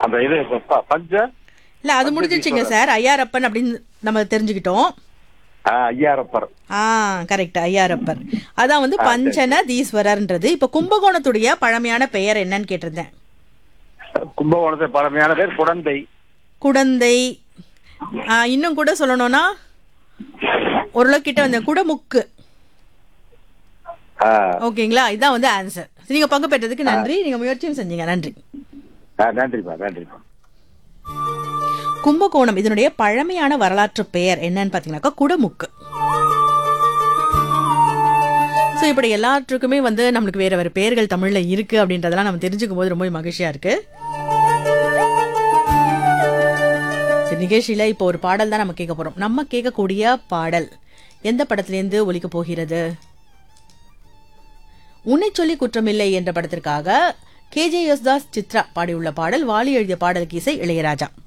அந்த இது ப- பஞ்ச இல்ல அது முடிஞ்சிருச்சுங்க சார் ஐயாரப்பன் அப்படின்னு நம்ம தெரிஞ்சுக்கிட்டோம் ஆ, ஐயாரப்பர் ஆ கரெக்ட் ஐயாரப்பர் அதான் வந்து பஞ்சன தீஸ்வரர்ன்றது இப்ப கும்பகோணத்துடைய பழமையான பெயர் என்னன்னு கேட்டிருந்தேன் கும்பகோணத்தை பழமையான பேர் குடந்தை குடந்தை ஆ, இன்னும் கூட சொல்லணும்னா ஓரளவு கிட்ட வந்த குடமுக்கு ஆ, ஓகேங்களா இதான் வந்து ஆன்சர் நீங்க பங்கு பெற்றதுக்கு நன்றி நீங்க முயற்சியும் செஞ்சீங்க நன்றி ஆ, நன்றிப்பா நன்றிப்பா கும்பகோணம் இதனுடைய பழமையான வரலாற்று பெயர் என்னன்னு பாத்தீங்கன்னாக்கா குடமுக்கு ஸோ இப்படி எல்லாற்றுக்குமே வந்து நம்மளுக்கு வேற வேற பெயர்கள் தமிழ்ல இருக்கு அப்படின்றதெல்லாம் நம்ம தெரிஞ்சுக்கும் போது ரொம்ப மகிழ்ச்சியா இருக்கு சரி, நிகழ்ச்சியில இப்போ ஒரு பாடல் தான் நம்ம கேட்க போறோம் நம்ம கேட்கக்கூடிய பாடல் எந்த படத்திலேருந்து ஒலிக்க போகிறது உன்னை சொல்லி குற்றமில்லை என்ற படத்திற்காக கேஜே யஸ்தாஸ் சித்ரா பாடியுள்ள பாடல் வாலி எழுதிய பாடலுக்கு இசை இளையராஜா